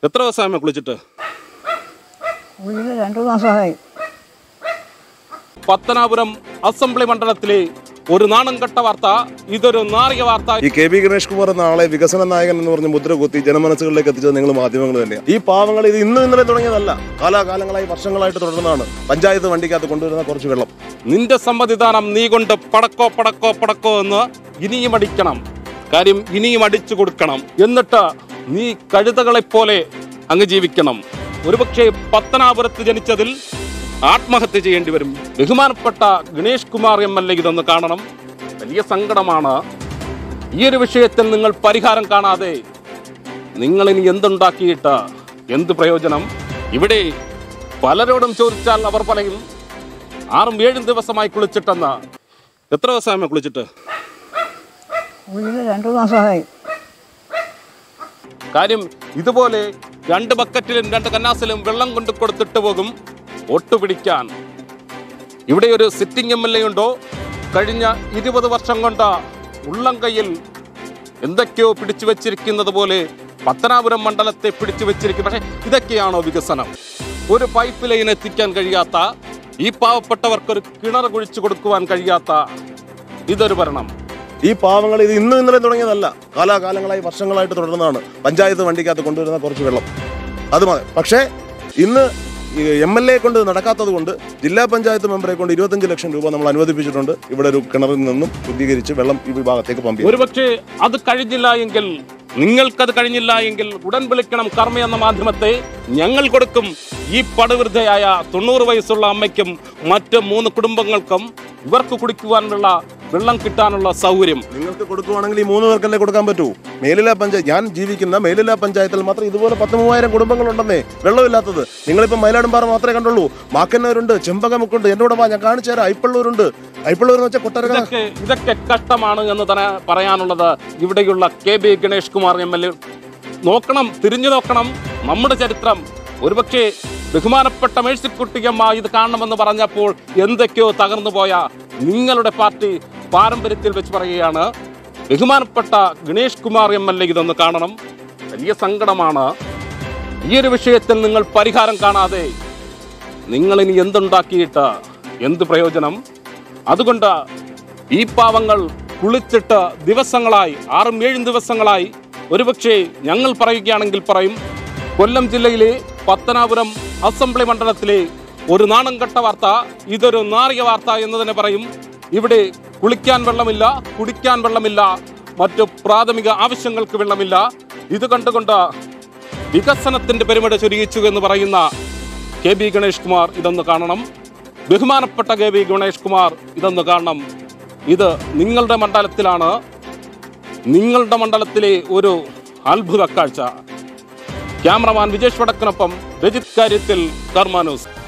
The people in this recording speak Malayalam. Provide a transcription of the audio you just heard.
എത്ര ദിവസമായി കുളിച്ചിട്ട് ഉള്ളിൽ രണ്ടു മാസമായി പത്തനാപുരം അസംബ്ലി മണ്ഡലത്തിലെ ഒരു നാണം കെട്ട വാർത്ത ഇതൊരു നാറിക വാർത്ത ഈ കെ വി ഗണേഷ് കുമാർ എന്ന ആളെ വികസന നായകൻ എന്ന് പറഞ്ഞ് മുദ്ര കുത്തി ജനമനസ്സുകളിലേക്ക് എത്തിച്ചത് നിങ്ങൾ മാധ്യമങ്ങൾ തന്നെയാണ് ഈ പാവങ്ങൾ ഇത് ഇന്നും ഇന്നലെ തുടങ്ങിയതല്ല കാലാകാലങ്ങളായി വർഷങ്ങളായിട്ട് തുടർന്നതാണ് പഞ്ചായത്ത് വണ്ടിക്കകത്ത് കൊണ്ടുവരുന്ന കുറച്ച് വെള്ളം നിന്റെ സമ്മതിദാനം നീ കൊണ്ട് പടക്കോ പടക്കോ പടക്കോ എന്ന് ഇനിയും അടിക്കണം കാര്യം ഇനിയും അടിച്ചു കൊടുക്കണം എന്നിട്ട് നീ കഴുതകളെപ്പോലെ അങ്ങ് ജീവിക്കണം ഒരുപക്ഷെ പത്തനാപുരത്ത് ജനിച്ചതിൽ ആത്മഹത്യ ചെയ്യേണ്ടി വരും ബഹുമാനപ്പെട്ട Ganesh Kumar M L A ഇതൊന്ന് കാണണം വലിയ സങ്കടമാണ് ഈ ഒരു വിഷയത്തിൽ നിങ്ങൾ പരിഹാരം കാണാതെ നിങ്ങൾ ഇനി എന്തുണ്ടാക്കിയിട്ട് എന്ത് പ്രയോജനം ഇവിടെ പലരോടും ചോദിച്ചാൽ അവർ പറയും ആറും ഏഴും ദിവസമായി കുളിച്ചിട്ടെന്ന് എത്ര ദിവസമായി കുളിച്ചിട്ട് ഉള്ളിൽ രണ്ടു മാസമായി കാര്യം ഇതുപോലെ രണ്ട് ബക്കറ്റിലും രണ്ട് കന്നാസിലും വെള്ളം കൊണ്ട് കൊടുത്തിട്ട് പോകും ഒട്ടുപിടിക്കാൻ ഇവിടെ ഒരു സിറ്റിംഗ് എം എൽ എ ഉണ്ടോ കഴിഞ്ഞ ഇരുപത് വർഷം കൊണ്ട് ഉള്ളം കയ്യിൽ എന്തൊക്കെയോ പിടിച്ചു വെച്ചിരിക്കുന്നത് പോലെ പത്തനാപുരം മണ്ഡലത്തെ പിടിച്ചു വെച്ചിരിക്കും പക്ഷേ ഇതൊക്കെയാണോ വികസനം ഒരു പൈപ്പ് ലൈൻ എത്തിക്കാൻ കഴിയാത്ത ഈ പാവപ്പെട്ടവർക്കൊരു കിണർ കുഴിച്ചു കൊടുക്കുവാൻ കഴിയാത്ത ഇതൊരു ഭരണം ഈ പാവങ്ങൾ ഇത് ഇന്നും ഇന്നലെ തുടങ്ങിയതല്ല കാലാകാലങ്ങളായി വർഷങ്ങളായിട്ട് തുടർന്നതാണ് പഞ്ചായത്ത് വണ്ടിക്കകത്ത് കൊണ്ടുവരുന്ന കുറച്ച് വെള്ളം അത് മതി പക്ഷേ ഇന്ന് എം എൽ എ കൊണ്ട് നടക്കാത്തത് കൊണ്ട് ജില്ലാ പഞ്ചായത്ത് മെമ്പറെ കൊണ്ട് ഇരുപത്തഞ്ച് ലക്ഷം രൂപ നമ്മൾ അനുവദിപ്പിച്ചിട്ടുണ്ട് ഇവിടെ ഒരു കിണറിൽ നിന്നും ശുദ്ധീകരിച്ച് വെള്ളം ഈ വിഭാഗത്തേക്ക് പമ്പ് ചെയ്യും ഒരുപക്ഷെ അത് കഴിഞ്ഞില്ല എങ്കിൽ നിങ്ങൾക്കത് കഴിഞ്ഞില്ല എങ്കിൽ ഉടൻ വിളിക്കണം കർമ്മ എന്ന മാധ്യമത്തെ ഞങ്ങൾ കൊടുക്കും ഈ പടുവൃദ്ധയായ തൊണ്ണൂറ് വയസ്സുള്ള അമ്മയ്ക്കും മറ്റ് മൂന്ന് കുടുംബങ്ങൾക്കും ഇവർക്ക് കുടിക്കുവാനുള്ള വെള്ളം കിട്ടാനുള്ള സൗകര്യം നിങ്ങൾക്ക് കൊടുക്കുവാണെങ്കിൽ ഈ മൂന്ന് പേർക്കല്ലേ കൊടുക്കാൻ പറ്റൂ മേലില പഞ്ചായത്ത് ഞാൻ ജീവിക്കുന്ന മേലില പഞ്ചായത്തിൽ മാത്രം ഇതുപോലെ പത്ത് മൂവായിരം കുടുംബങ്ങളുണ്ടെന്നേ വെള്ളമില്ലാത്തത് നിങ്ങളിപ്പോൾ മയിലാടുംപാറ മാത്രമേ കണ്ടുള്ളൂ മാക്കന്നൂരുണ്ട് ചെമ്പകമുക്കുണ്ട് എൻ്റെ കൂടെ വാ ഞാൻ കാണിച്ചു തരാം ഐപ്പള്ളൂരുണ്ട് ഐപ്പള്ളൂർ എന്ന് വെച്ചാൽ കൊട്ടാരക്കര ഇതൊക്കെ ഇതൊക്കെ കഷ്ടമാണ് എന്ന് തന്നെ പറയാനുള്ളത് ഇവിടെയുള്ള K B Ganesh Kumar M L A നോക്കണം തിരിഞ്ഞു നോക്കണം നമ്മുടെ ചരിത്രം ഒരുപക്ഷെ ബഹുമാനപ്പെട്ട മേഴ്സിക്കുട്ടിയമ്മ ഇത് കാണണമെന്ന് പറഞ്ഞപ്പോൾ എന്തൊക്കെയോ തകർന്നു പോയ നിങ്ങളുടെ പാർട്ടി പാരമ്പര്യത്തിൽ വെച്ച് പറയുകയാണ് ബഹുമാനപ്പെട്ട Ganesh Kumar M L A ഇതൊന്ന് കാണണം വലിയ സങ്കടമാണ് ഈ ഒരു വിഷയത്തിൽ നിങ്ങൾ പരിഹാരം കാണാതെ നിങ്ങൾ ഇനി എന്തുണ്ടാക്കിയിട്ട് എന്ത് പ്രയോജനം അതുകൊണ്ട് ഈ പാവങ്ങൾ കുളിച്ചിട്ട് ദിവസങ്ങളായി ആറും ഏഴും ദിവസങ്ങളായി ഒരുപക്ഷെ ഞങ്ങൾ പറയുകയാണെങ്കിൽ പറയും കൊല്ലം ജില്ലയിലെ പത്തനാപുരം അസംബ്ലി മണ്ഡലത്തിലെ ഒരു നാണം കെട്ട വാർത്ത ഇതൊരു നാറിക വാർത്ത എന്ന് തന്നെ പറയും ഇവിടെ കുളിക്കാൻ വെള്ളമില്ല കുടിക്കാൻ വെള്ളമില്ല മറ്റു പ്രാഥമിക ആവശ്യങ്ങൾക്ക് വെള്ളമില്ല ഇത് കണ്ടുകൊണ്ട് വികസനത്തിന്റെ പെരുമട ചൊരിയിച്ചു എന്ന് പറയുന്ന കെ ബി ഗണേഷ് കുമാർ ഇതൊന്ന് കാണണം ബഹുമാനപ്പെട്ട കെ ബി ഗണേഷ് കുമാർ ഇതൊന്ന് കാണണം ഇത് നിങ്ങളുടെ മണ്ഡലത്തിലാണ് നിങ്ങളുടെ മണ്ഡലത്തിലെ ഒരു അത്ഭുത കാഴ്ച ക്യാമറമാൻ വിജേഷ് വടക്കിനൊപ്പം രജിത് കാര്യത്തിൽ കർമാനൂസ്